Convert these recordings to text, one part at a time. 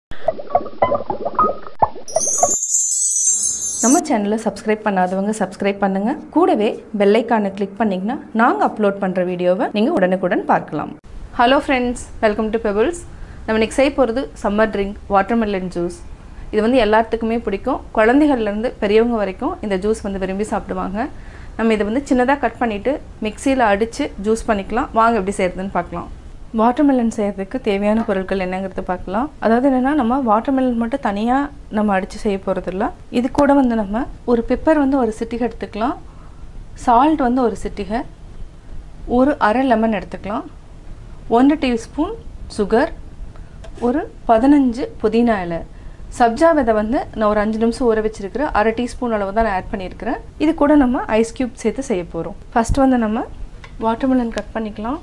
நம்ம சேனலை சப்ஸ்கிரைப் பண்ணாதவங்க சப்ஸ்கிரைப் பண்ணுங்க கூடவே பெல் ஐக்கானை கிளிக் பண்ணிங்கன்னா நாங்கள் அப்லோட் பண்ணுற வீடியோவை நீங்கள் உடனுக்குடன் பார்க்கலாம் hello friends welcome to Pebbles நம்ம இன்னைக்கு செய்ய போகிறது சம்மர் ட்ரிங்க் வாட்டர்மெலன் ஜூஸ் இது வந்து எல்லாத்துக்குமே பிடிக்கும் குழந்தைகள்லேருந்து பெரியவங்க வரைக்கும் இந்த ஜூஸ் வந்து விரும்பி சாப்பிடுவாங்க நம்ம இதை வந்து சின்னதாக கட் பண்ணிவிட்டு மிக்சியில் அடித்து ஜூஸ் பண்ணிக்கலாம் வாங்க எப்படி செய்கிறதுன்னு பார்க்கலாம் வாட்டர்மெலன் செய்கிறதுக்கு தேவையான பொருட்கள் என்னங்கிறது பார்க்கலாம் அதாவது என்னென்னா நம்ம வாட்டர்மெலன் மட்டும் தனியாக நம்ம அடித்து செய்ய போகிறதில்ல இது கூட வந்து நம்ம ஒரு பெப்பர் வந்து ஒரு சிட்டிகை எடுத்துக்கலாம் சால்ட் வந்து ஒரு சிட்டிகை ஒரு அரை லெமன் எடுத்துக்கலாம் ஒன்று டீஸ்பூன் சுகர் ஒரு பதினஞ்சு புதினா இலை சப்ஜா விதை வந்து நான் ஒரு அஞ்சு நிமிஷம் ஊற வச்சிருக்கிறேன் அரை டீஸ்பூன் அளவு தான் நான் ஆட் பண்ணியிருக்கிறேன் இது கூட நம்ம ஐஸ் க்யூப் சேர்த்து செய்ய போகிறோம் ஃபஸ்ட்டு வந்து நம்ம வாட்டர்மெலன் கட் பண்ணிக்கலாம்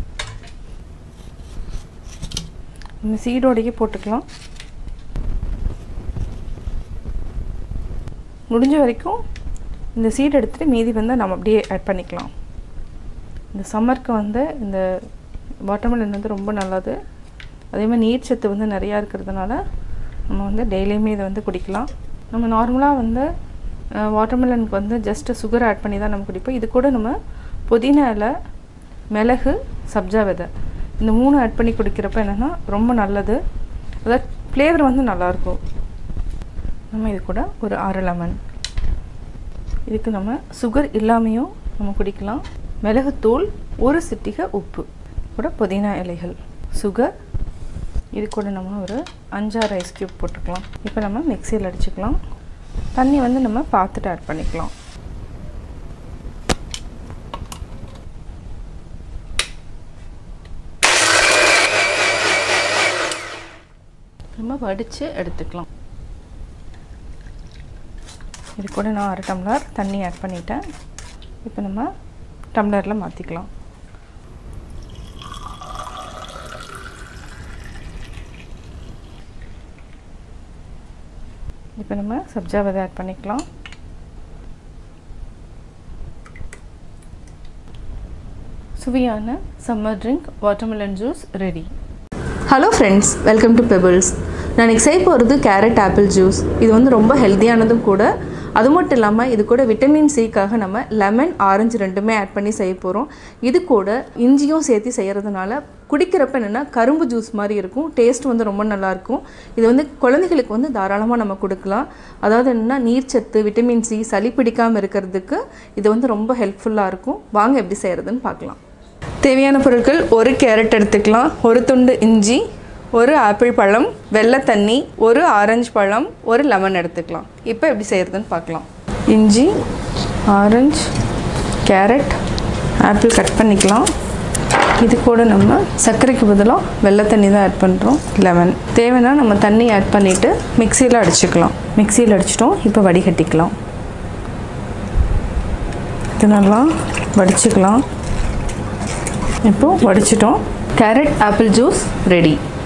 நம்ம சீடோடையே போட்டுக்கலாம் முடிஞ்ச வரைக்கும் இந்த சீட் எடுத்துகிட்டு மீதி வந்து நம்ம அப்படியே ஆட் பண்ணிக்கலாம் இந்த சம்மருக்கு வந்து இந்த வாட்டர்மெலன் வந்து ரொம்ப நல்லது அதே மாதிரி நீர் சத்து வந்து நிறையா இருக்கிறதுனால நம்ம வந்து டெய்லியுமே இதை வந்து குடிக்கலாம் நம்ம நார்மலாக வந்து வாட்டர்மெலனுக்கு வந்து ஜஸ்ட்டு சுகர் ஆட் பண்ணி தான் நம்ம குடிப்போம் இது கூட நம்ம புதினா இலை மிளகு சப்ஜா விதை இந்த மூணு ஆட் பண்ணி குடிக்கிறப்ப என்னென்னா ரொம்ப நல்லது அதாவது ஃப்ளேவர் வந்து நல்லாயிருக்கும் நம்ம இது கூட ஒரு அரை லெமன் இதுக்கு நம்ம சுகர் இல்லாமையும் நம்ம குடிக்கலாம் மிளகுத்தூள் ஒரு சிட்டிகை உப்பு கூட புதினா இலைகள் சுகர் இது கூட நம்ம ஒரு அஞ்சாறு ஐஸ் க்யூப் போட்டுக்கலாம் இப்போ நம்ம மிக்சியில் அடிச்சுக்கலாம் தண்ணி வந்து நம்ம பார்த்துட்டு ஆட் பண்ணிக்கலாம் நம்ம வடித்து எடுத்துக்கலாம் இது கூட நான் அரை டம்ளர் தண்ணி ஆட் பண்ணிட்டேன் இப்போ நம்ம டம்ளரில் மாற்றிக்கலாம் இப்போ நம்ம சப்ஜா விதை ஆட் பண்ணிக்கலாம் சுவையான summer drink watermelon juice ready hello friends welcome to Pebbles நான் இன்றைக்கி செய்ய போகிறது கேரட் ஆப்பிள் ஜூஸ் இது வந்து ரொம்ப ஹெல்த்தியானதும் கூட அது மட்டும் இல்லாமல் இது கூட விட்டமின் சிக்காக நம்ம லெமன் ஆரஞ்சு ரெண்டுமே ஆட் பண்ணி செய்ய போகிறோம் இது கூட இஞ்சியும் சேர்த்து செய்கிறதுனால குடிக்கிறப்ப என்னென்னா கரும்பு ஜூஸ் மாதிரி இருக்கும் டேஸ்ட் வந்து ரொம்ப நல்லாயிருக்கும் இது வந்து குழந்தைகளுக்கு வந்து தாராளமாக நம்ம கொடுக்கலாம் அதாவது என்னென்னா நீர்ச்சத்து விட்டமின் சி சளி பிடிக்காமல் இருக்கிறதுக்கு இது வந்து ரொம்ப ஹெல்ப்ஃபுல்லாக இருக்கும் வாங்க எப்படி செய்கிறதுன்னு பார்க்கலாம் தேவையான பொருட்கள் ஒரு கேரட் எடுத்துக்கலாம் ஒரு துண்டு இஞ்சி ஒரு ஆப்பிள் பழம் வெள்ளை தண்ணி ஒரு ஆரஞ்சு பழம் ஒரு லெமன் எடுத்துக்கலாம் இப்போ எப்படி செய்கிறதுன்னு பார்க்கலாம் இஞ்சி ஆரஞ்சு கேரட் ஆப்பிள் கட் பண்ணிக்கலாம் இது கூட நம்ம சர்க்கரைக்கு பதிலாக வெள்ளை தண்ணி தான் ஆட் பண்ணுறோம் லெமன் தேவைன்னா நம்ம தண்ணி ஆட் பண்ணிவிட்டு மிக்சியில் அடிச்சுக்கலாம் மிக்சியில் அடிச்சிட்டோம் இப்போ வடிகட்டிக்கலாம் இது நல்லா வடிச்சுக்கலாம் இப்போது வடிச்சிட்டோம் கேரட் ஆப்பிள் ஜூஸ் ரெடி